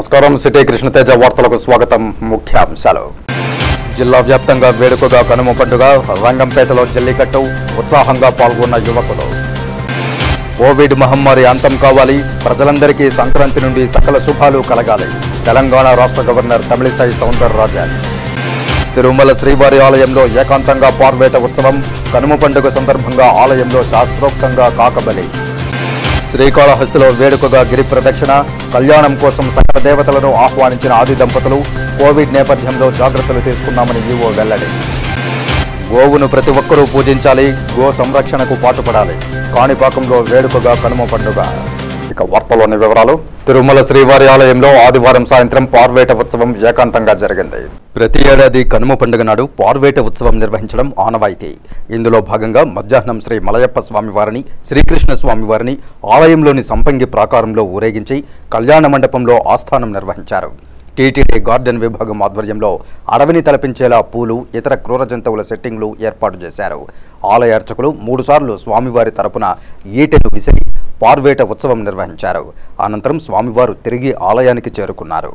నమస్కారం సిటీ కృష్ణతేజ వార్తలకు స్వాగతం ముఖ్యాంశాలు జిల్లా వ్యాప్తంగా వేడుకగా కనుమ పండుగ రంగంపేటలో జల్లికట్టు ఉత్సాహంగా పాల్గొన్న యువకులు కోవిడ్ మహమ్మారి అంతం కావాలి ప్రజలందరికీ సంక్రాంతి నుండి సకల శుభాలు కలగాలి తెలంగాణ రాష్ట్ర గవర్నర్ తమిళిసై సౌందరరాజన్ తిరుమల శ్రీవారి ఆలయంలో ఏకాంతంగా పార్వేట ఉత్సవం కనుమ పండుగ సందర్భంగా ఆలయంలో శాస్త్రోక్తంగా కాకబలి శ్రీకాళహస్తిలో వేడుకగా గిరి ప్రదక్షిణ కళ్యాణం కోసం సకల దేవతలను ఆహ్వానించిన ఆది దంపతులు కోవిడ్ నేపథ్యంలో జాగ్రత్తలు తీసుకున్నామని ఈవో వెల్లడి గోవును ప్రతి ఒక్కరూ పూజించాలి గో సంరక్షణకు పాటుపడాలి కాణిపాకంలో వేడుకగా కనుమ పండుగ ఇక వార్తలోని వివరాలు తిరుమల శ్రీవారి ఆలయంలో ఆదివారం సాయంత్రం పార్వేట ఉత్సవం ఏకాంతంగా జరిగింది ప్రతి ఏడాది కనుమ పండుగ నాడు పార్వేట ఉత్సవం నిర్వహించడం ఆనవాయితీ ఇందులో భాగంగా మధ్యాహ్నం శ్రీ మలయప్ప స్వామివారిని శ్రీకృష్ణ స్వామివారిని ఆలయంలోని సంపంగి ప్రాకారంలో ఊరేగించి కళ్యాణ మండపంలో ఆస్థానం నిర్వహించారు టీటీడీ గార్డెన్ విభాగం ఆధ్వర్యంలో అడవిని తలపించేలా పూలు ఇతర క్రూర జంతువుల సెట్టింగ్లు ఏర్పాటు చేశారు ఆలయ అర్చకులు మూడుసార్లు స్వామివారి తరపున ఈటెను విసిరి పార్వేట ఉత్సవం నిర్వహించారు అనంతరం స్వామివారు తిరిగి ఆలయానికి చేరుకున్నారు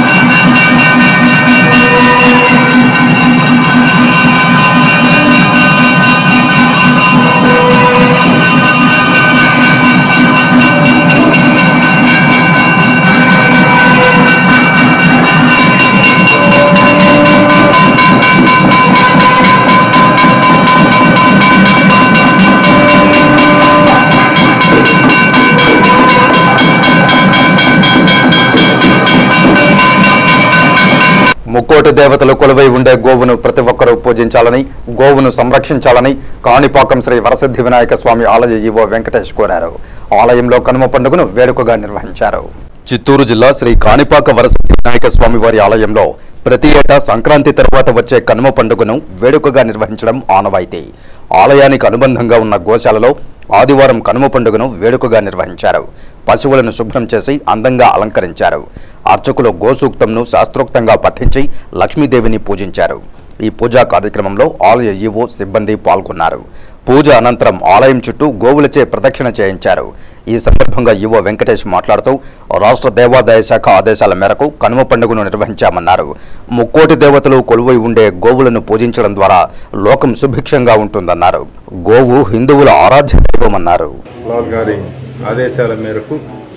ముక్కోటి దేవతలు కొలువై ఉండే గోవును ప్రతి ఒక్కరూ పూజించాలని గోవును సంరక్షించాలని కాణిపాకం శ్రీ వరసిద్ధి వినాయక స్వామి ఆలయ ఈవో వెంకటేష్ కోరారు ఆలయంలో కనుమ పండుగను వేడుకగా నిర్వహించారు చిత్తూరు జిల్లా శ్రీ కాణిపాక వరసిద్ధి వినాయక స్వామి వారి ఆలయంలో ప్రతి ఏటా సంక్రాంతి తర్వాత వచ్చే కనుమ పండుగను వేడుకగా నిర్వహించడం ఆనవాయితీ ఆలయానికి అనుబంధంగా ఉన్న గోశాలలో ఆదివారం కనుమ పండుగను వేడుకగా నిర్వహించారు పశువులను శుభ్రం చేసి అందంగా అలంకరించారు అర్చకులు గోసూక్తంను శాస్త్రోక్తంగా పఠించి లక్ష్మీదేవిని పూజించారు ఈ పూజా కార్యక్రమంలో ఆలయ ఈవో సిబ్బంది పాల్గొన్నారు పూజ అనంతరం ఆలయం చుట్టూ గోవులచే ప్రదక్షిణ చేయించారు ఈ సందర్భంగా ఈవో వెంకటేష్ మాట్లాడుతూ రాష్ట్ర దేవాదాయ శాఖ ఆదేశాల మేరకు కనుమ పండుగను నిర్వహించామన్నారు ముక్కోటి దేవతలు కొలువై ఉండే గోవులను పూజించడం ద్వారా లోకం సుభిక్షంగా ఉంటుందన్నారు గోవు హిందువుల ఆరాధ్య దైవమన్నారు లాల్ గారి ఆదేశాల మేరకు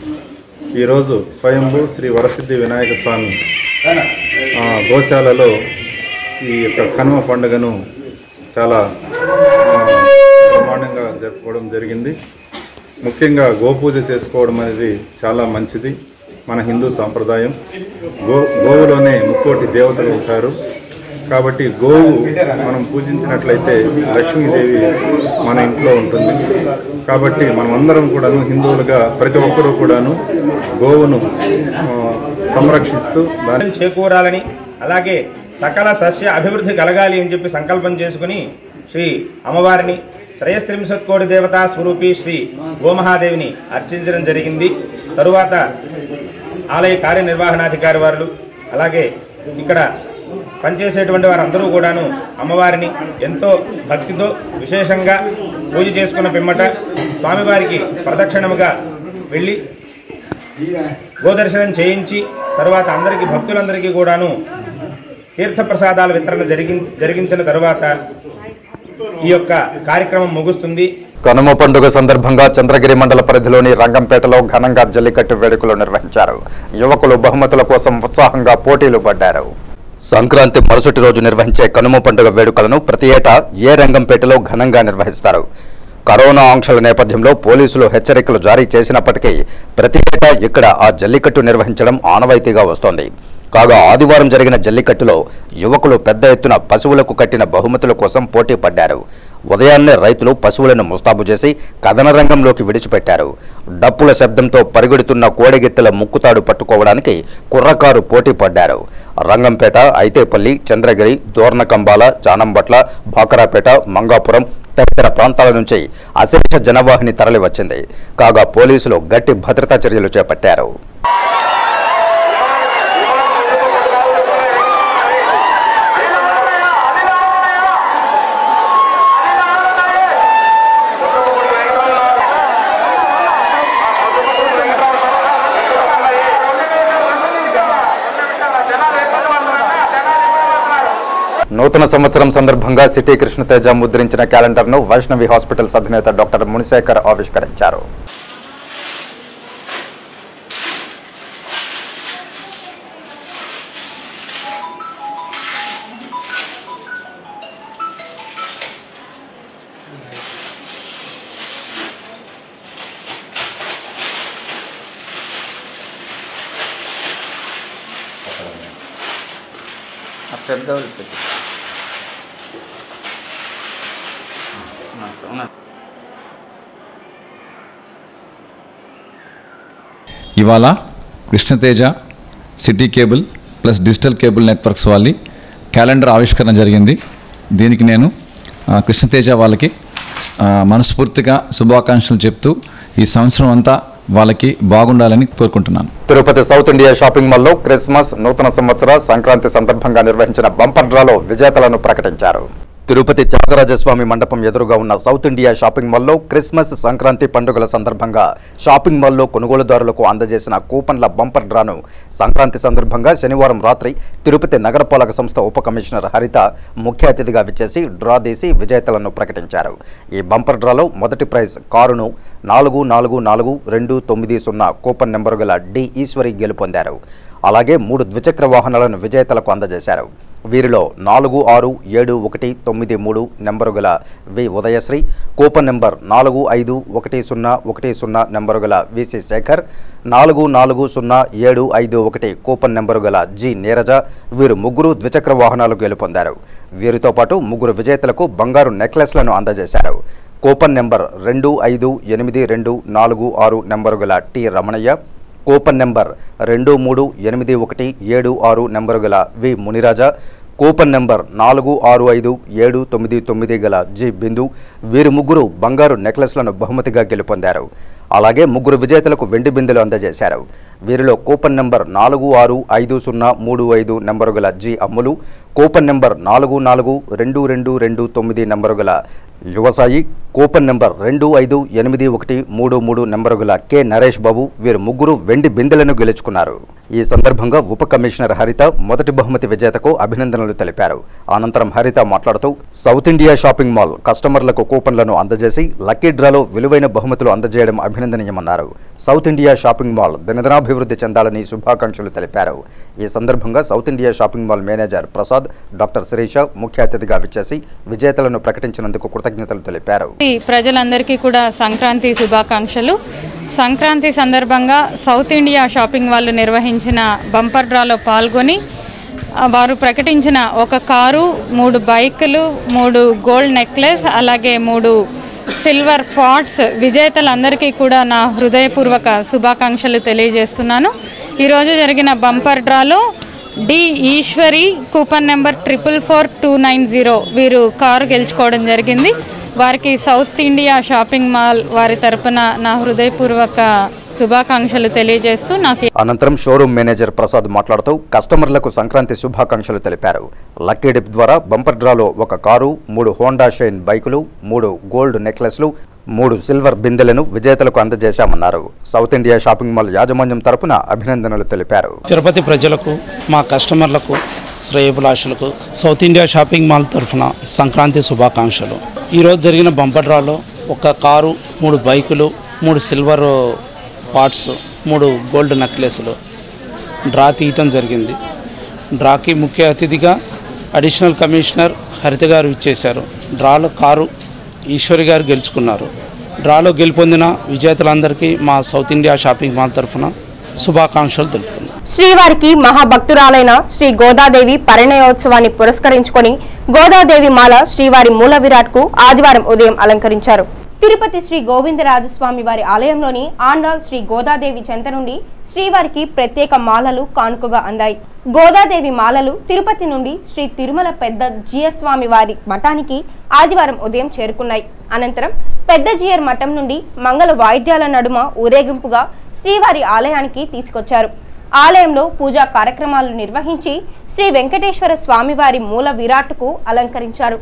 ఈరోజు స్వయంభూ శ్రీ వరసిద్ధి వినాయక స్వామి ఆ, గోశాలలో ఈ యొక్క కనుమ పండుగను చాలా ఆ, బ్రహ్మాండంగా జరుపుకోవడం జరిగింది ముఖ్యంగా గోపూజ చేసుకోవడం అనేది చాలా మంచిది మన హిందూ సాంప్రదాయం గో గోవులోనే ముక్కోటి దేవతలు ఉంటారు కాబట్టి గోవు మనం పూజించినట్లయితే లక్ష్మీదేవి మన ఇంట్లో ఉంటుంది కాబట్టి మనమందరం కూడాను హిందువులుగా ప్రతి ఒక్కరూ కూడాను గోవును ఆ, సంరక్షిస్తూ దాని ఆనందం చేకూరాలని అలాగే సకల సస్య అభివృద్ధి కలగాలి అని చెప్పి సంకల్పం చేసుకుని శ్రీ అమ్మవారిని త్రయస్త్రింశత్ కోటి దేవతా స్వరూపి శ్రీ గోమహాదేవిని అర్చించడం జరిగింది తరువాత ఆలయ కార్యనిర్వహణాధికారి వారు అలాగే ఇక్కడ పనిచేసేటువంటి వారందరూ కూడాను అమ్మవారిని ఎంతో భక్తితో విశేషంగా పూజ చేసుకున్న పిమ్మట స్వామివారికి ప్రదక్షిణముగా వెళ్ళి గోదర్శనం చేయించి తర్వాత అందరికీ భక్తులందరికీ కూడాను తీర్థప్రసాదాల వితరణ జరిగి జరిగించిన తరువాత ఈ యొక్క కార్యక్రమం ముగుస్తుంది కనుమ పండుగ సందర్భంగా చంద్రగిరి మండల పరిధిలోని రంగంపేటలో ఘనంగా జల్లికట్టు వేడుకలు నిర్వహించారు యువకులు బహుమతుల కోసం ఉత్సాహంగా పోటీలు పడ్డారు సంక్రాంతి మరుసటి రోజు నిర్వహించే కనుమ పండుగ వేడుకలను ప్రతి ఏటా ఏ రంగంపేటలో ఘనంగా నిర్వహిస్తారు కరోనా ఆంక్షల నేపథ్యంలో పోలీసులు హెచ్చరికలు జారీ చేసినప్పటికీ ప్రతి ఏటా ఇక్కడ ఆ జల్లికట్టు నిర్వహించడం ఆనవాయితీగా వస్తోంది కాగా ఆదివారం జరిగిన జల్లికట్టులో యువకులు పెద్ద ఎత్తున పశువులకు కట్టిన బహుమతుల కోసం పోటీ పడ్డారు ఉదయాన్నే రైతులు పశువులను ముస్తాబు చేసి కథన రంగంలోకి విడిచిపెట్టారు డప్పుల శబ్దంతో పరిగెడుతున్న కోడెగెత్తెల ముక్కుతాడు పట్టుకోవడానికి కుర్రకారు పోటీ పడ్డారు రంగంపేట ఐతేపల్లి చంద్రగిరి దోర్నకంబాల చానంబట్ల బాకరాపేట మంగాపురం తదితర ప్రాంతాల నుంచి అశేష జనవాహిని తరలివచ్చింది కాగా పోలీసులు గట్టి భద్రతా చర్యలు చేపట్టారు ¡Vamos! నూతన సంవత్సరం సందర్భంగా సిటీ కృష్ణతేజ ముద్రించిన క్యాలెండర్ను వైష్ణవి హాస్పిటల్స్ అధినేత డాక్టర్ మునిశేఖర్ ఆవిష్కరించారు పెద్ద పెట్టి ఇవాళ Krishnateja city cable plus digital cable networks వాళ్ళి క్యాలెండర్ ఆవిష్కరణ జరిగింది దీనికి నేను ఆ, కృష్ణతేజ వాళ్ళకి ఆ, మనస్ఫూర్తిగా శుభాకాంక్షలు చెప్తూ ఈ సంవత్సరం అంతా వాళ్ళకి బాగుండాలని కోరుకుంటున్నాను తిరుపతి సౌత్ ఇండియా షాపింగ్ మాల్లో క్రిస్మస్ నూతన సంవత్సర సంక్రాంతి సందర్భంగా నిర్వహించిన బంపర్ డ్రాలో విజేతలను ప్రకటించారు తిరుపతి త్యాగరాజస్వామి మండపం ఎదురుగా ఉన్న సౌత్ ఇండియా షాపింగ్ మాల్లో క్రిస్మస్ సంక్రాంతి పండుగల సందర్భంగా షాపింగ్ మాల్లో కొనుగోలుదారులకు అందజేసిన కూపన్ల బంపర్ డ్రాను సంక్రాంతి సందర్భంగా శనివారం రాత్రి తిరుపతి నగరపాలక సంస్థ ఉప కమిషనర్ హరిత ముఖ్య అతిథిగా విచ్చేసి డ్రా తీసి విజేతలను ప్రకటించారు ఈ బంపర్ డ్రాలో మొదటి ప్రైజ్ కారును నాలుగు నాలుగు నాలుగు రెండు తొమ్మిది సున్నా కూపన్ నెంబరు గల డి ఈశ్వరి గెలుపొందారు అలాగే మూడు ద్విచక్ర వాహనాలను విజేతలకు అందజేశారు వీరిలో నాలుగు ఆరు ఏడు ఒకటి తొమ్మిది మూడు నెంబరు గల వి ఉదయశ్రీ కూపన్ నెంబర్ నాలుగు ఐదు ఒకటి సున్నా ఒకటి సున్నా నెంబరు గల విసి శేఖర్ నాలుగు నాలుగు సున్నా ఏడు ఐదు ఒకటి కూపన్ నెంబరు గల జి నీరజ వీరు ముగ్గురు ద్విచక్ర వాహనాలు గెలుపొందారు వీరితో పాటు ముగ్గురు విజేతలకు బంగారు నెక్లెస్లను అందజేశారు కూపన్ నెంబర్ రెండు ఐదు ఎనిమిది రెండు నాలుగు ఆరు నెంబరు గల టి రమణయ్య కూపన్ నెంబర్ రెండు మూడు ఎనిమిది ఒకటి ఏడు ఆరు నెంబరు గల వి మునిరాజా కూపన్ నెంబర్ నాలుగు ఆరు ఐదు ఏడు తొమ్మిది తొమ్మిది గల జి బిందు వీరు ముగ్గురు బంగారు నెక్లెస్లను బహుమతిగా గెలుపొందారు అలాగే ముగ్గురు విజేతలకు వెండి బిందెలు అందజేశారు వీరిలో కూపన్ నెంబర్ నాలుగు ఆరు ఐదు సున్నా మూడు ఐదు నెంబరు గల జి అమ్ములు కూపన్ నెంబర్ నాలుగు నాలుగు రెండు రెండు రెండు తొమ్మిది నెంబరు గల యువసాయి కూపన్ నెంబర్ రెండు ఐదు ఎనిమిది ఒకటి మూడు మూడు నెంబరు గల కె నరేష్ బాబు వీరు ముగ్గురు వెండి బిందెలను గెలుచుకున్నారు ఈ సందర్భంగా ఉప కమిషనర్ హరిత మొదటి బహుమతి విజేతకు అభినందనలు తెలిపారు అనంతరం హరిత మాట్లాడుతూ సౌత్ ఇండియా షాపింగ్ మాల్ కస్టమర్లకు కూపన్లను అందజేసి లక్కీ డ్రాలో విలువైన బహుమతులు అందజేయడం అభినందనీయమన్నారు సౌత్ ఇండియా షాపింగ్ మాల్ దినదినాభివృద్ధి చెందాలని శుభాకాంక్షలు తెలిపారు ఈ సందర్భంగా south India shopping mall manager Prasad doctor Sirisha ముఖ్య అతిథిగా విచ్చేసి విజేతలను ప్రకటించినందుకు కృతజ్ఞతలు తెలిపారు ఈ ప్రజలందరికీ కూడా సంక్రాంతి శుభాకాంక్షలు సంక్రాంతి సందర్భంగా సౌత్ ఇండియా షాపింగ్ వాళ్ళు నిర్వహించిన బంపర్ డ్రాలో పాల్గొని ఆ, వారు ప్రకటించిన ఒక కారు మూడు బైకులు మూడు గోల్డ్ నెక్లెస్ అలాగే మూడు సిల్వర్ పాట్స్ విజేతలందరికీ కూడా నా హృదయపూర్వక శుభాకాంక్షలు తెలియజేస్తున్నాను ఈరోజు జరిగిన బంపర్ డ్రాలో D Eeshwari coupon number triple four two nine zero వీరు కారు గెలుచుకోవడం జరిగింది వారికి సౌత్ ఇండియా షాపింగ్ మాల్ వారి తరపున నా హృదయపూర్వక శుభాకాంక్షలు తెలియజేస్తూ నాకు అనంతరం షోరూమ్ మేనేజర్ ప్రసాద్ మాట్లాడుతూ కస్టమర్లకు సంక్రాంతి శుభాకాంక్షలు తెలిపారు లక్కీ డిప్ ద్వారా బంపర్ డ్రాలో ఒక కారు మూడు హోండా షైన్ బైకులు మూడు గోల్డ్ నెక్లెస్లు మూడు సిల్వర్ బిందెలను విజేతలకు అందజేశామన్నారు సౌత్ ఇండియా షాపింగ్ మాల్ యాజమాన్యం తరపున అభినందనలు తెలిపారు తిరుపతి ప్రజలకు మా కస్టమర్లకు శ్రేయభిలాషులకు సౌత్ ఇండియా షాపింగ్ మాల్ తరఫున సంక్రాంతి శుభాకాంక్షలు ఈరోజు జరిగిన బంపర్ డ్రాలో ఒక కారు మూడు బైకులు మూడు సిల్వర్ పార్ట్స్ మూడు గోల్డ్ నెక్లెస్లు డ్రా తీయటం జరిగింది డ్రాకి ముఖ్య అతిథిగా అడిషనల్ కమిషనర్ హరిత గారు ఇచ్చేశారు డ్రాలో కారు ఈశ్వరి గారు గెలుచుకున్నారు డ్రాలో గెలుపొందిన విజేతలందరికీ మా సౌత్ ఇండియా షాపింగ్ మాల్ తరఫున శుభాకాంక్షలు తెలుపుతున్నాను శ్రీవారికి మహాభక్తురాలైన శ్రీ గోదాదేవి పరిణయోత్సవాన్ని పురస్కరించుకొని గోదాదేవి మాల శ్రీవారి మూల విరాట్ కు ఆదివారం ఉదయం అలంకరించారు తిరుపతి శ్రీ గోవిందరాజస్వామి వారి ఆలయంలోని ఆండాల్ శ్రీ గోదాదేవి చెంత నుండి శ్రీవారికి ప్రత్యేక మాలలు కానుకగా అందాయి గోదాదేవి మాలలు తిరుపతి నుండి శ్రీ తిరుమల పెద్ద జియస్వామి వారి మఠానికి ఆదివారం ఉదయం చేరుకున్నాయి అనంతరం పెద్ద జియర్ మఠం నుండి మంగళ వాయిద్యాల నడుమ ఊరేగింపుగా శ్రీవారి ఆలయానికి తీసుకొచ్చారు ఆలయంలో పూజా కార్యక్రమాలు నిర్వహించి శ్రీ వెంకటేశ్వర స్వామివారి మూల విరాట్కు అలంకరించారు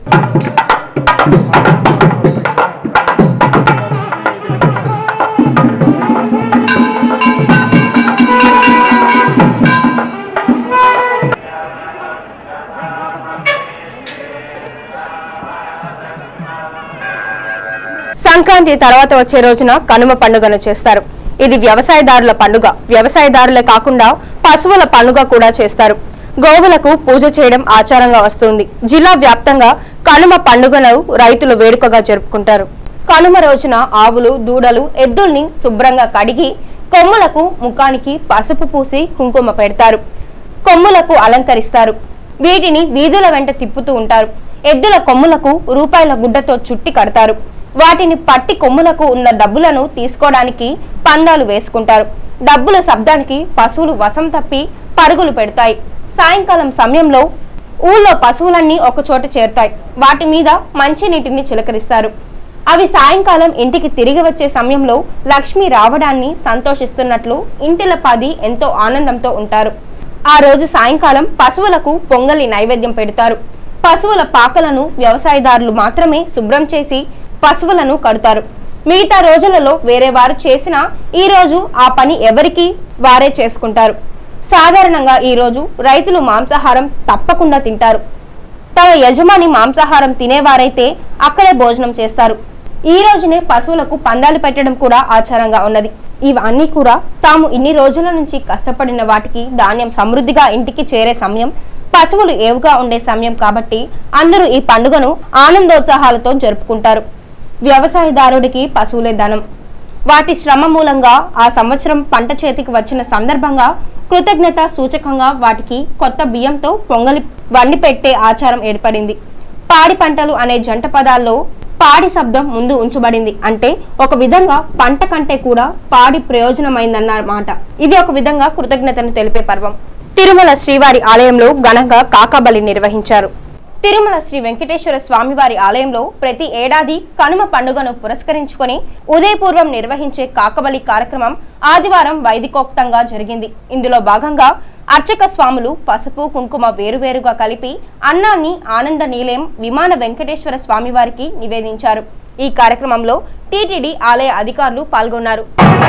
సంక్రాంతి తర్వాత వచ్చే రోజున కనుమ పండుగను చేస్తారు ఇది వ్యవసాయదారుల పండుగ వ్యవసాయదారులే కాకుండా పశువుల పండుగ కూడా చేస్తారు గోవులకు పూజ చేయడం ఆచారంగా వస్తుంది జిల్లా వ్యాప్తంగా కనుమ పండుగను రైతులు వేడుకగా జరుపుకుంటారు కనుమ రోజున ఆవులు దూడలు ఎద్దుల్ని శుభ్రంగా కడిగి కొమ్ములకు ముఖానికి పసుపు పూసి కుంకుమ పెడతారు కొమ్ములకు అలంకరిస్తారు వీటిని వీధుల వెంట తిప్పుతూ ఉంటారు ఎద్దుల కొమ్ములకు రూపాయల గుడ్డతో చుట్టి కడతారు వాటిని పట్టి కొమ్ములకు ఉన్న డబ్బులను తీసుకోవడానికి పందాలు వేసుకుంటారు డబ్బుల శబ్దానికి పశువులు వశం తప్పి పరుగులు పెడతాయి సాయంకాలం సమయంలో ఊళ్ళో పశువులన్నీ ఒకచోట చేరుతాయి వాటి మీద మంచినీటిని చిలకరిస్తారు అవి సాయంకాలం ఇంటికి తిరిగి వచ్చే సమయంలో లక్ష్మి రావడాన్ని సంతోషిస్తున్నట్లు ఇంటిల పది ఎంతో ఆనందంతో ఉంటారు ఆ రోజు సాయంకాలం పశువులకు పొంగలి నైవేద్యం పెడతారు పశువుల పాకలను వ్యవసాయదారులు మాత్రమే శుభ్రం చేసి పశువులను కడతారు మిగతా రోజులలో వేరే వారు చేసినా ఈ రోజు ఆ పని ఎవరికి వారే చేసుకుంటారు సాధారణంగా ఈ రోజు రైతులు మాంసాహారం తప్పకుండా తింటారు తమ యజమాని మాంసాహారం తినేవారైతే అక్కడే భోజనం చేస్తారు ఈ రోజునే పశువులకు పందాలు పెట్టడం కూడా ఆచారంగా ఉన్నది ఇవన్నీ కూడా తాము ఇన్ని రోజుల నుంచి కష్టపడిన వాటికి ధాన్యం సమృద్ధిగా ఇంటికి చేరే సమయం పశువులు ఏవుగా ఉండే సమయం కాబట్టి అందరూ ఈ పండుగను ఆనందోత్సాహాలతో జరుపుకుంటారు వ్యవసాయదారుడికి పశువులే ధనం వాటి శ్రమ మూలంగా ఆ సంవత్సరం పంట చేతికి వచ్చిన సందర్భంగా కృతజ్ఞత సూచకంగా వాటికి కొత్త బియ్యంతో పొంగలి వండి పెట్టే ఆచారం ఏర్పడింది పాడి పంటలు అనే జంట పదాల్లో పాడి శబ్దం ముందు ఉంచబడింది అంటే ఒక విధంగా పంట కంటే కూడా పాడి ప్రయోజనమైందన్నమాట ఇది ఒక విధంగా కృతజ్ఞతను తెలిపే పర్వం తిరుమల శ్రీవారి ఆలయంలో ఘనంగా కాకాబలి నిర్వహించారు తిరుమల శ్రీ వెంకటేశ్వర స్వామివారి ఆలయంలో ప్రతి ఏడాది కనుమ పండుగను పురస్కరించుకొని ఉదయపూర్వం నిర్వహించే కాకబలి కార్యక్రమం ఆదివారం వైదికోక్తంగా జరిగింది ఇందులో భాగంగా అర్చక స్వాములు పసుపు కుంకుమ వేరువేరుగా కలిపి అన్నాన్ని ఆనంద నిలయం విమాన వెంకటేశ్వర స్వామివారికి నివేదించారు ఈ కార్యక్రమంలో టీటీడీ ఆలయ అధికారులు పాల్గొన్నారు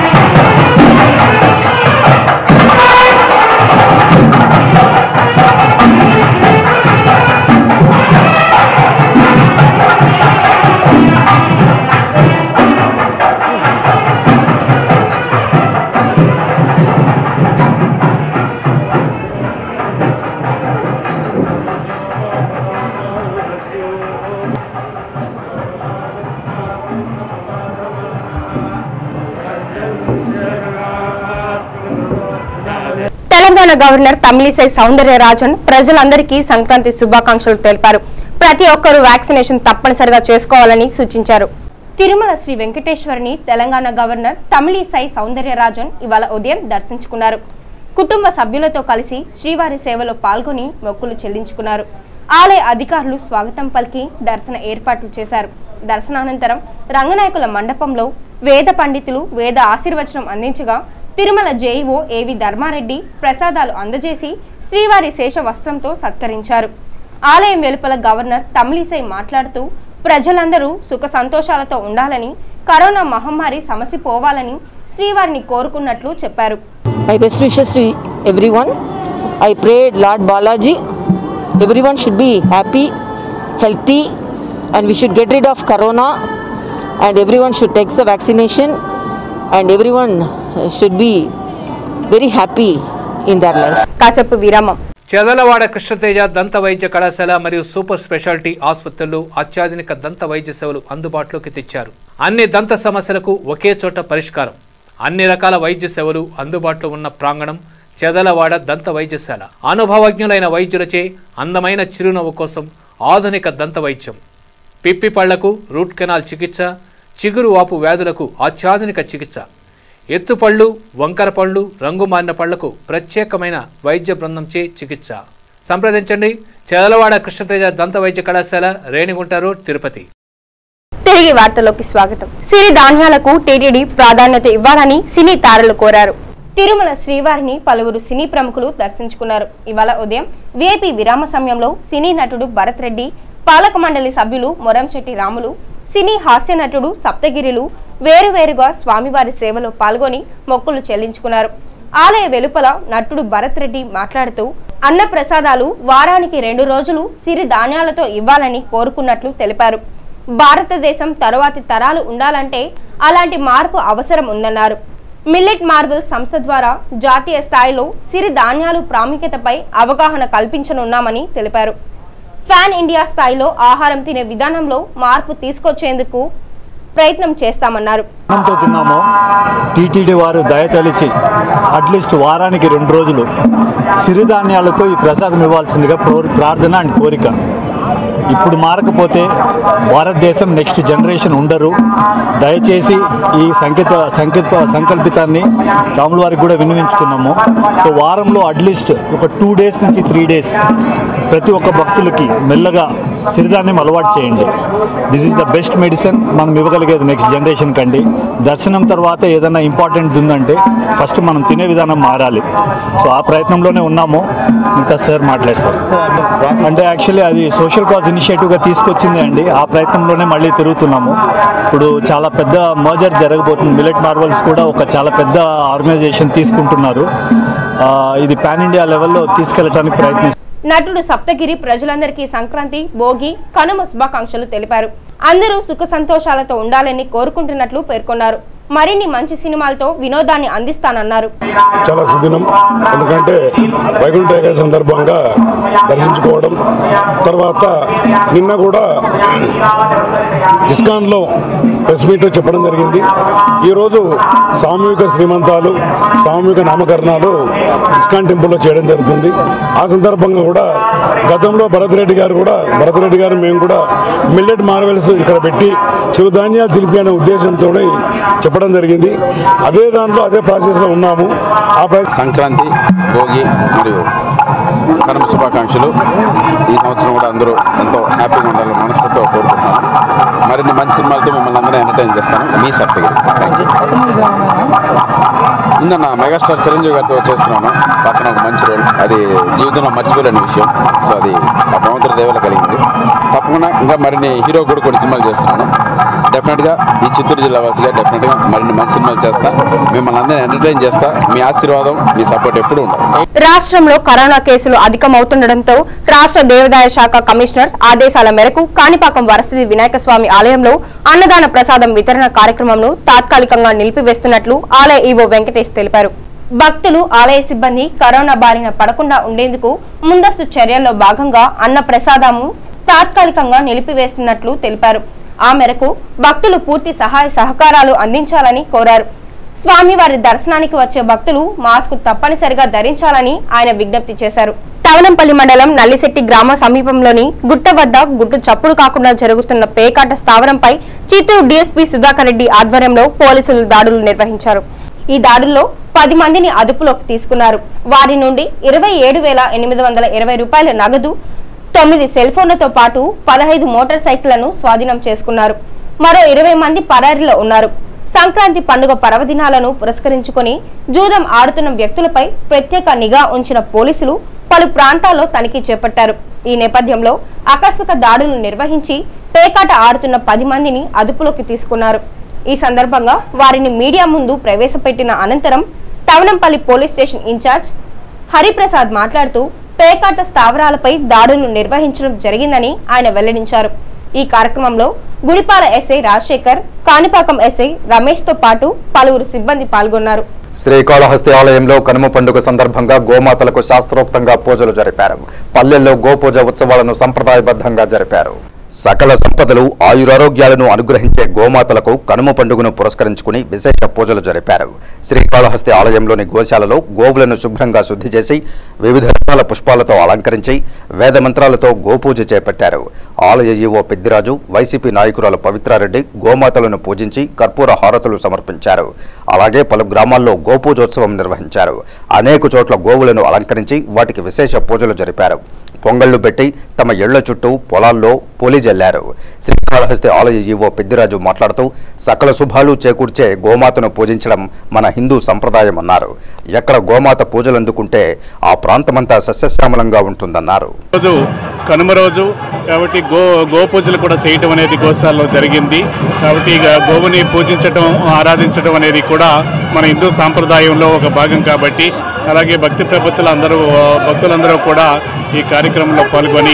తెలంగాణ గవర్నర్ తమిళిసై సౌందర్యరాజన్ ప్రజలందరికీ సంక్రాంతి శుభాకాంక్షలు తెలిపారు ప్రతి ఒక్కరూ వ్యాక్సినేషన్ తప్పనిసరిగా చేసుకోవాలని సూచించారు తిరుమల శ్రీ వెంకటేశ్వరిని తెలంగాణ గవర్నర్ తమిళిసై సౌందర్యరాజన్ ఇవాళ ఉదయం దర్శించుకున్నారు కుటుంబ సభ్యులతో కలిసి శ్రీవారి సేవలో పాల్గొని మొక్కులు చెల్లించుకున్నారు ఆలయ అధికారులు స్వాగతం పలికి దర్శన ఏర్పాట్లు చేశారు దర్శనానంతరం రంగనాయకుల మండపంలో వేద పండితులు వేద ఆశీర్వచనం అందించగా తిరుమల జేఈఓ ఏవి ధర్మారెడ్డి ప్రసాదాలు అందజేసి శ్రీవారి శేష వస్త్రంతో సత్కరించారు ఆలయం వెలుపల గవర్నర్ తమిళిసై మాట్లాడుతూ ప్రజలందరూ సుఖ సంతోషాలతో ఉండాలని కరోనా మహమ్మారి సమస్య పోవాలని శ్రీవారిని కోరుకున్నట్లు చెప్పారు My best wishes to everyone. I pray Lord Balaji, everyone should be happy, healthy, and we should get rid of corona, and everyone should take the vaccination, and everyone uh, should be very happy in their life. కాసేపు విరామం చెదలవాడ కృష్ణతేజ దంత వైద్య కళాశాల మరియు super speciality ఆసుపత్రులు అత్యాధునిక దంత వైద్య సేవలు అందుబాటులోకి తెచ్చారు అన్ని దంత సమస్యలకు ఒకే చోట పరిష్కారం అన్ని రకాల వైద్య సేవలు అందుబాటులో ఉన్న ప్రాంగణం చెదలవాడ దంత వైద్యశాల అనుభవజ్ఞులైన వైద్యులచే అందమైన చిరునవ్వు కోసం ఆధునిక దంత వైద్యం పిప్పి పళ్లకు రూట్ కెనాల్ చికిత్స చిగురు వాపు వ్యాధులకు అత్యాధునిక చికిత్స ఎత్తుపళ్ళు వంకర పళ్ళు రంగు మారిన పళ్లకు ప్రత్యేకమైన వైద్య బృందంచే చికిత్స సంప్రదించండి చెదలవాడ కృష్ణతేజ దంత వైద్య కళాశాల రేణిగుంట రోడ్ తిరుపతి తిరిగి వార్తలోకి స్వాగతం సిరి ధాన్యాలకు టీటీడీ ప్రాధాన్యత ఇవ్వాలని సినీ తారలు కోరారు తిరుమల శ్రీవారిని పలువురు సినీ ప్రముఖులు దర్శించుకున్నారు ఇవాళ ఉదయం విఐపి విరామ సమయంలో సినీ నటుడు భరత్ రెడ్డి పాలక మండలి సభ్యులు మొరంశెట్టి రాములు సినీ హాస్య నటుడు సప్తగిరిలు వేరువేరుగా స్వామివారి సేవలో పాల్గొని మొక్కులు చెల్లించుకున్నారు ఆలయ వెలుపల నటుడు భరత్ రెడ్డి మాట్లాడుతూ అన్న ప్రసాదాలు వారానికి రెండు రోజులు సిరి ధాన్యాలతో ఇవ్వాలని కోరుకున్నట్లు తెలిపారు భారతదేశం తరువాతి తరాలు ఉండాలంటే అలాంటి మార్పు అవసరం ఉందన్నారు మిల్లెట్ మార్బుల్ సంస్థ ద్వారా జాతీయ స్థాయిలో సిరి ధాన్యాలు ప్రాముఖ్యతపై అవగాహన కల్పించనున్నామని తెలిపారు ఫ్యాన్ ఇండియా స్థాయిలో ఆహారం తినే విధానంలో మార్పు తీసుకొచ్చేందుకు ప్రయత్నం చేస్తామన్నారు అన్నంతో తిన్నామో టీటీడీ వారు దయతలిచి అట్లీస్ట్ వారానికి రెండు రోజులు సిరిధాన్యాలతో ఈ ప్రసాదం ఇవ్వాల్సిందిగా ప్రో- ప్రార్థన అండ్ కోరిక ఇప్పుడు మారకపోతే భారతదేశం నెక్స్ట్ జనరేషన్ ఉండరు దయచేసి ఈ సంకేత సంకేత సంకల్పితాన్ని రాముల వారికి కూడా వినిపించుకున్నాము సో వారంలో అట్లీస్ట్ ఒక టూ డేస్ నుంచి త్రీ డేస్ ప్రతి ఒక్క భక్తులకి మెల్లగా సిరిధాన్యం అలవాటు చేయండి this is the best medicine మనం ఇవ్వగలిగేది నెక్స్ట్ జనరేషన్ కండి దర్శనం తర్వాత ఏదైనా ఇంపార్టెంట్ ఉందంటే ఫస్ట్ మనం తినే విధానం మారాలి సో ఆ ప్రయత్నంలోనే ఉన్నాము ఇంకా సార్ మాట్లాడతారు అంటే యాక్చువల్లీ అది సోషల్ కాజ్ ఇనిషియేటివ్గా తీసుకొచ్చింది అండి ఆ ప్రయత్నంలోనే మళ్ళీ తిరుగుతున్నాము ఇప్పుడు చాలా పెద్ద మర్జర్ జరగబోతుంది మిలెట్ మార్వల్స్ కూడా ఒక చాలా పెద్ద ఆర్గనైజేషన్ తీసుకుంటున్నారు ఆ, ఇది పాన్ ఇండియా లెవెల్లో తీసుకెళ్ళడానికి ప్రయత్నిస్తున్నారు నటుడు సప్తగిరి ప్రజలందరికీ సంక్రాంతి భోగి కనుమ శుభాకాంక్షలు తెలిపారు అందరూ సుఖ సంతోషాలతో ఉండాలని కోరుకుంటున్నట్లు పేర్కొన్నారు మరిన్ని మంచి సినిమాలతో వినోదాన్ని అందిస్తానన్నారు చాలా సుదినం ఎందుకంటే వైకుంఠ ఏకాదశి సందర్భంగా దర్శించుకోవడం తర్వాత నిన్న కూడా ఇస్కాన్లో ప్రెస్ మీట్లో చెప్పడం జరిగింది ఈరోజు సామూహిక శ్రీమంతాలు సామూహిక నామకరణాలు ఇస్కాన్ టెంపుల్లో చేయడం జరుగుతుంది ఆ సందర్భంగా కూడా గతంలో భరత్ రెడ్డి గారు కూడా భరత్ రెడ్డి గారు మేము కూడా మిల్లెట్ మార్వెల్స్ ఇక్కడ పెట్టి చిరుధాన్యాలు తెలిపి అనే ఉద్దేశంతో చెప్పడం జరిగింది అదే దాంట్లో అదే ప్రాసెస్లో ఉన్నాము ఆ ప్రాసెస్ సంక్రాంతి భోగి మరియు కనుమ శుభాకాంక్షలు ఈ సంవత్సరం కూడా అందరూ ఎంతో హ్యాపీగా ఉండాలని మనస్ఫూర్తిగా కోరుకుంటున్నాను మరిన్ని మంచి సినిమాలతో మిమ్మల్ని అందరూ ఎంటర్టైన్ చేస్తాను మీ సప్తగిరి థ్యాంక్ యూ ఉందన్న మెగాస్టార్ చిరంజీవి గారితో చేస్తున్నాను పక్కన ఒక మంచి రోల్ అది జీవితంలో మర్చిపోలేని విషయం సో అది ఆ భగవంతుడి దేవల కలిగింది తప్పకుండా ఇంకా మరిన్ని హీరో కూడా కొన్ని సినిమాలు చేస్తున్నాను డెఫినెట్గా ఈ చిత్తూరు జిల్లా వాసిగా డెఫినెట్గా మరిన్ని మంచి సినిమాలు చేస్తా మిమ్మల్ని అందరినీ ఎంటర్టైన్ చేస్తా మీ ఆశీర్వాదం మీ సపోర్ట్ ఎప్పుడూ ఉండాలి రాష్ట్రంలో కరోనా కేసులు అధికమవుతుండటంతో రాష్ట్ర దేవాదాయ శాఖ కమిషనర్ ఆదేశాల మేరకు కాణిపాకం వరస్థితి వినాయక స్వామి ఆలయంలో అన్నదాన ప్రసాదం వితరణ కార్యక్రమంను తాత్కాలికంగా నిలిపివేస్తున్నట్లు ఆలయ ఈవో వెంకటేష్ తెలిపారు భక్తులు ఆలయ సిబ్బంది కరోనా బారిన పడకుండా ఉండేందుకు ముందస్తు చర్యల్లో భాగంగా అన్న ప్రసాదము తాత్కాలికంగా నిలిపివేస్తున్నట్లు తెలిపారు ఆ మేరకు భక్తులు పూర్తి సహాయ సహకారాలు అందించాలని కోరారు స్వామివారి దర్శనానికి వచ్చే భక్తులు మాస్క్ తప్పనిసరిగా ధరించాలని ఆయన విజ్ఞప్తి చేశారు తవనంపల్లి మండలం నల్లిశెట్టి గ్రామ సమీపంలోని గుట్ట వద్ద గుట్టు చప్పుడు కాకుండా జరుగుతున్న పేకాట స్థావరంపై చిత్తూరు డీఎస్పీ సుధాకర్ రెడ్డి ఆధ్వర్యంలో పోలీసులు దాడులు నిర్వహించారు ఈ దాడుల్లో పది మందిని అదుపులోకి తీసుకున్నారు వారి నుండి ఇరవై ఏడు వేల ఎనిమిది వందల ఇరవై రూపాయల నగదు తొమ్మిది సెల్ ఫోన్లతో పాటు పదహైదు మోటార్ సైకిళ్లను స్వాధీనం చేసుకున్నారు మరో ఇరవై మంది పరారీలో ఉన్నారు సంక్రాంతి పండుగ పర్వదినాలను పురస్కరించుకొని జూదం ఆడుతున్న వ్యక్తులపై ప్రత్యేక నిఘా ఉంచిన పోలీసులు పలు ప్రాంతాల్లో తనిఖీ చేపట్టారు ఈ నేపథ్యంలో ఆకస్మిక దాడులు నిర్వహించి పేకాట ఆడుతున్న పది మందిని అదుపులోకి తీసుకున్నారు ఈ సందర్భంగా వారిని మీడియా ముందు ప్రవేశపెట్టిన అనంతరం Tavanampalli police station incharge Hariprasad మాట్లాడుతూ పేకాట స్థావరాలపై దాడులు నిర్వహించడం జరిగిందని ఆయన వెల్లడించారు ఈ కార్యక్రమంలో గుడిపాల ఎస్ఐ రాజశేఖర్ కాణిపాకం ఎస్ఐ రమేష్ తో పాటు పలువురు సిబ్బంది పాల్గొన్నారు శ్రీకాళహస్తి ఆలయంలో కనుమ పండుగ సందర్భంగా గోమాతలకు శాస్త్రోక్తంగా పూజలు జరిపారు పల్లెల్లో గోపూజ ఉత్సవాలను సంప్రదాయబద్ధంగా జరిపారు సకల సంపదలు ఆయురారోగ్యాలను అనుగ్రహించే గోమాతలకు కనుమ పండుగను పురస్కరించుకుని విశేష పూజలు జరిపారు శ్రీకాళహస్తి ఆలయంలోని గోశాలలో గోవులను శుభ్రంగా శుద్ధి చేసి వివిధ రకాల పుష్పాలతో అలంకరించి వేద మంత్రాలతో గోపూజ చేపట్టారు ఆలయ ఈవో పెద్దిరాజు వైసీపీ నాయకురాలు పవిత్రారెడ్డి గోమాతలను పూజించి కర్పూర హారతులు సమర్పించారు అలాగే పలు గ్రామాల్లో గోపూజోత్సవం నిర్వహించారు అనేక చోట్ల గోవులను అలంకరించి వాటికి విశేష పూజలు జరిపారు పొంగళ్లు పెట్టి తమ ఇళ్ల చుట్టూ పొలాల్లో పొలి జల్లారు శ్రీకాళహస్తి ఆలయ ఈవో పెద్దిరాజు మాట్లాడుతూ సకల శుభాలు చేకూర్చే గోమాతను పూజించడం మన హిందూ సంప్రదాయం అన్నారు ఎక్కడ గోమాత పూజలు అందుకుంటే ఆ ప్రాంతమంతా సస్యశ్యామలంగా ఉంటుందన్నారు రోజు కనుమ రోజు కాబట్టి గో గో పూజలు కూడా చేయటం అనేది గోశాలలో జరిగింది కాబట్టి ఇక గోవుని పూజించటం ఆరాధించడం అనేది కూడా మన హిందూ సాంప్రదాయంలో ఒక భాగం కాబట్టి అలాగే భక్తి ప్రపత్తులు అందరూ భక్తులందరూ కూడా ఈ కార్యక్రమంలో పాల్గొని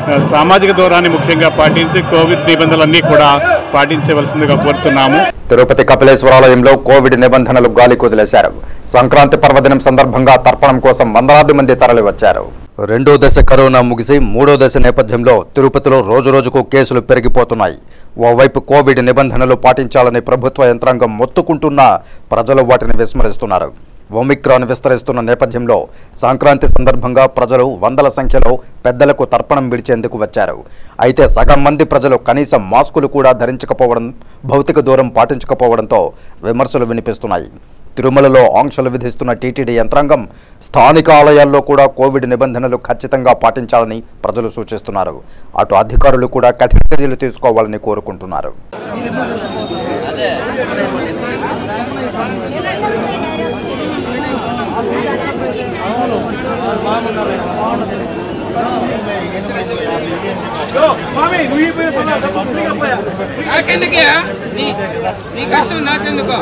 ఆ, సామాజిక దూరాన్ని ముఖ్యంగా పాటించి కోవిడ్ నిబంధనలన్నీ కూడా పాటించవలసిందిగా కోరుతున్నాము తిరుపతి కపిలేశ్వరాలయంలో కోవిడ్ నిబంధనలు గాలి కుదిలేశారు సంక్రాంతి పర్వదినం సందర్భంగా తర్పణం కోసం వందలాది మంది తరలి వచ్చారు రెండో దశ కరోనా ముగిసి మూడో దశ నేపథ్యంలో తిరుపతిలో రోజురోజుకు కేసులు పెరిగిపోతున్నాయి ఓవైపు కోవిడ్ నిబంధనలు పాటించాలని ప్రభుత్వ యంత్రాంగం మొత్తుకుంటున్నా ప్రజలు వాటిని విస్మరిస్తున్నారు ఒమిక్రాన్ విస్తరిస్తున్న నేపథ్యంలో సంక్రాంతి సందర్భంగా ప్రజలు వందల సంఖ్యలో పెద్దలకు తర్పణం విడిచేందుకు వచ్చారు అయితే సగం మంది ప్రజలు కనీసం మాస్కులు కూడా ధరించకపోవడం భౌతిక దూరం పాటించకపోవడంతో విమర్శలు వినిపిస్తున్నాయి తిరుమలలో ఆంక్షలు విధిస్తున్న టీటీడీ యంత్రాంగం స్థానిక ఆలయాల్లో కూడా కోవిడ్ నిబంధనలు ఖచ్చితంగా పాటించాలని ప్రజలు సూచిస్తున్నారు అటు అధికారులు కూడా కఠిన చర్యలు తీసుకోవాలని కోరుకుంటున్నారు నాకెందుకే నీ నీ కష్టం నాకెందుకో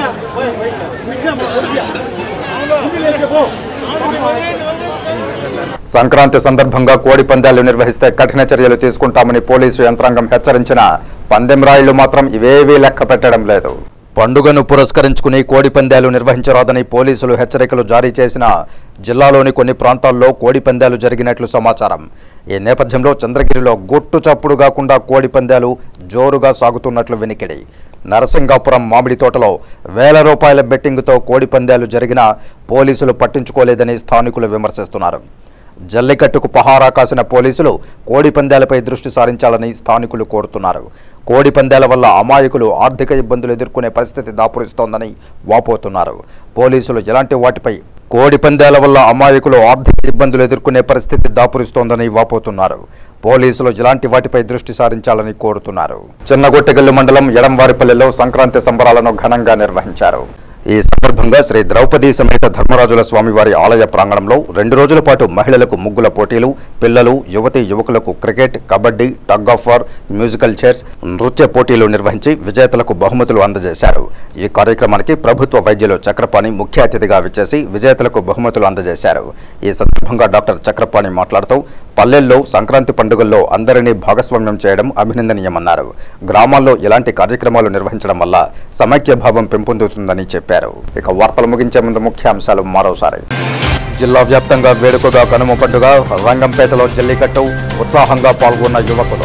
సంక్రాంతి సందర్భంగా కోడి పందాలు నిర్వహిస్తే కఠిన చర్యలు తీసుకుంటామని పోలీసు యంత్రాంగం హెచ్చరించిన పందెం రాయిలు మాత్రం ఇవేవీ లెక్క పెట్టడం లేదు పండుగను పురస్కరించుకుని కోడి పందాలు నిర్వహించరాదని పోలీసులు హెచ్చరికలు జారీ చేసిన జిల్లాలోని కొన్ని ప్రాంతాల్లో కోడి పందాలు జరిగినట్లు సమాచారం ఈ నేపథ్యంలో చంద్రగిరిలో గుట్టు చప్పుడు కాకుండా కోడి పందాలు జోరుగా సాగుతున్నట్లు వినికిడి నరసింగాపురం మామిడి తోటలో వేల రూపాయల బెట్టింగ్తో కోడి పందాలు జరిగినా పోలీసులు పట్టించుకోలేదని స్థానికులు విమర్శిస్తున్నారు జల్లికట్టుకు పహారా కాసిన పోలీసులు కోడి పందాలపై దృష్టి సారించాలని స్థానికులు కోరుతున్నారు కోడి పందాల వల్ల అమాయకులు ఆర్థిక ఇబ్బందులు ఎదుర్కొనే పరిస్థితి దాపురిస్తోందని వాపోతున్నారు పోలీసులు ఎలాంటి వాటిపై కోడి పందాల వల్ల అమాయకులు ఆర్థిక ఇబ్బందులు ఎదుర్కొనే పరిస్థితి దాపురిస్తోందని వాపోతున్నారు పోలీసులు ఇలాంటి వాటిపై దృష్టి సారించాలని కోరుతున్నారు చిన్నగొట్టెగల్లు మండలం ఎడంవారిపల్లెలో సంక్రాంతి సంబరాలను ఘనంగా నిర్వహించారు ఈ సందర్భంగా శ్రీ ద్రౌపది సమేత ధర్మరాజుల స్వామివారి ఆలయ ప్రాంగణంలో రెండు రోజుల పాటు మహిళలకు ముగ్గుల పోటీలు పిల్లలు యువతి యువకులకు cricket kabaddi tug of war musical chairs నృత్య పోటీలు నిర్వహించి విజేతలకు బహుమతులు అందజేశారు ఈ కార్యక్రమానికి ప్రభుత్వ వైద్యులు చక్రపాణి ముఖ్య అతిథిగా విచ్చేసి విజేతలకు బహుమతులు అందజేశారు ఈ సందర్భంగా డాక్టర్ చక్రపాణి మాట్లాడుతూ పల్లెల్లో సంక్రాంతి పండుగల్లో అందరినీ భాగస్వామ్యం చేయడం అభినందనీయమన్నారు గ్రామాల్లో ఇలాంటి కార్యక్రమాలు నిర్వహించడం వల్ల సమైక్య భావం పెంపొందుతుందని చెప్పారు ఇక వార్తలు ముగించే ముందు ముఖ్యాంశాలు మరోసారి జిల్లా వ్యాప్తంగా వేడుకగా కనుమ పండుగ రంగంపేటలో జల్లికట్టు ఉత్సాహంగా పాల్గొన్న యువకులు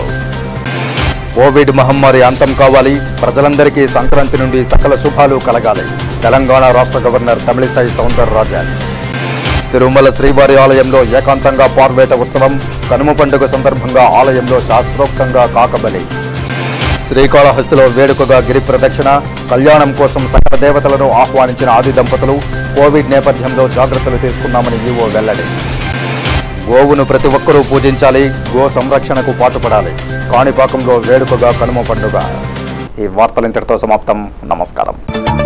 కోవిడ్ మహమ్మారి అంతం కావాలి ప్రజలందరికీ సంక్రాంతి నుండి సకల శుభాలు కలగాలి తెలంగాణ రాష్ట్ర గవర్నర్ తమిళిసై సౌందరరాజన్ తిరుమల శ్రీవారి ఆలయంలో ఏకాంతంగా పార్వేట ఉత్సవం కనుమ పండుగ సందర్భంగా ఆలయంలో శాస్త్రోక్తంగా కాకబలి శ్రీకాళహస్తిలో వేడుకగా గిరి ప్రదక్షిణ కళ్యాణం కోసం సకల దేవతలను ఆహ్వానించిన ఆది దంపతులు కోవిడ్ నేపథ్యంలో జాగ్రత్తలు తీసుకున్నామని ఈవో వెల్లడి గోవును ప్రతి ఒక్కరూ పూజించాలి గో సంరక్షణకు పాటుపడాలి కాణిపాకంలో వేడుకగా కనుమ పండుగ ఈ వార్తలు ఇంతటితో సమాప్తం నమస్కారం